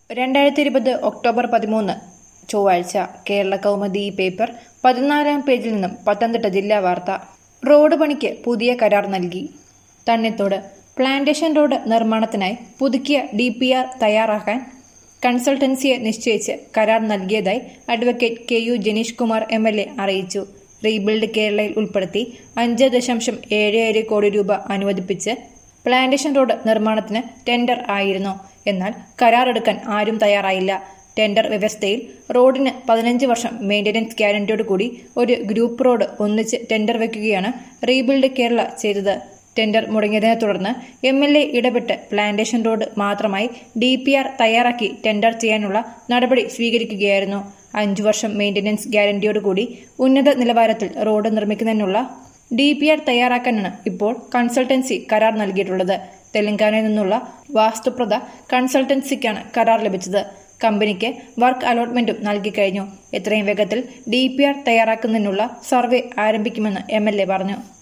രണ്ടായിരത്തി ഇരുപത് ഒക്ടോബർ പതിമൂന്ന് ചൊവ്വാഴ്ച കേരള കൗമുദി പേപ്പർ പതിനാലാം പേജിൽ നിന്നും പത്തനംതിട്ട ജില്ലാ വാർത്ത റോഡ് പണിക്ക് പുതിയ കരാർ നൽകി തണ്ണിത്തോട് പ്ലാന്റേഷൻ റോഡ് നിർമ്മാണത്തിനായി പുതുക്കിയ ഡി പി ആർ തയ്യാറാക്കാൻ കൺസൾട്ടൻസിയെ നിശ്ചയിച്ച് കരാർ നൽകിയതായി advocate K U Janeesh Kumar M L A അറിയിച്ചു റീബിൽഡ് കേരളയിൽ ഉൾപ്പെടുത്തി അഞ്ച് ദശാംശം ഏഴ് ഏഴ് കോടി രൂപ അനുവദിപ്പിച്ച് പ്ലാന്റേഷൻ റോഡ് നിർമ്മാണത്തിന് ടെൻഡർ ആയിരുന്നു എന്നാൽ കരാർ എടുക്കാൻ ആരും തയ്യാറായില്ല ടെൻഡർ വ്യവസ്ഥയിൽ റോഡിന് പതിനഞ്ച് വർഷം മെയിന്റനൻസ് ഗ്യാരണ്ടിയോട് കൂടി ഒരു ഗ്രൂപ്പ് റോഡ് ഒന്നിച്ച് ടെൻഡർ വയ്ക്കുകയാണ് റീബിൽഡ് കേരള ചെയ്തത് ടെൻഡർ മുടങ്ങിയതിനെ തുടർന്ന് എം എൽ എ ഇടപെട്ട് പ്ലാന്റേഷൻ റോഡ് മാത്രമായി ഡി പി ആർ തയ്യാറാക്കി ടെൻഡർ ചെയ്യാനുള്ള നടപടി സ്വീകരിക്കുകയായിരുന്നു അഞ്ചു വർഷം മെയിന്റനൻസ് ഗ്യാരണ്ടിയോടുകൂടി ഉന്നത നിലവാരത്തിൽ റോഡ് നിർമ്മിക്കുന്നതിനുള്ള ഡി പി ആർ തയ്യാറാക്കാനാണ് ഇപ്പോൾ കൺസൾട്ടൻസി കരാർ നൽകിയിട്ടുള്ളത് തെലങ്കാനയിൽ നിന്നുള്ള വാസ്തുപ്രത കൺസൾട്ടൻസിക്കാണ് കരാർ ലഭിച്ചത് കമ്പനിക്ക് വർക്ക് അലോട്ട്മെന്റും നൽകിക്കഴിഞ്ഞു എത്രയും വേഗത്തിൽ ഡി പി ആർ തയ്യാറാക്കുന്നതിനുള്ള സർവേ ആരംഭിക്കുമെന്ന് എം എൽ എ പറഞ്ഞു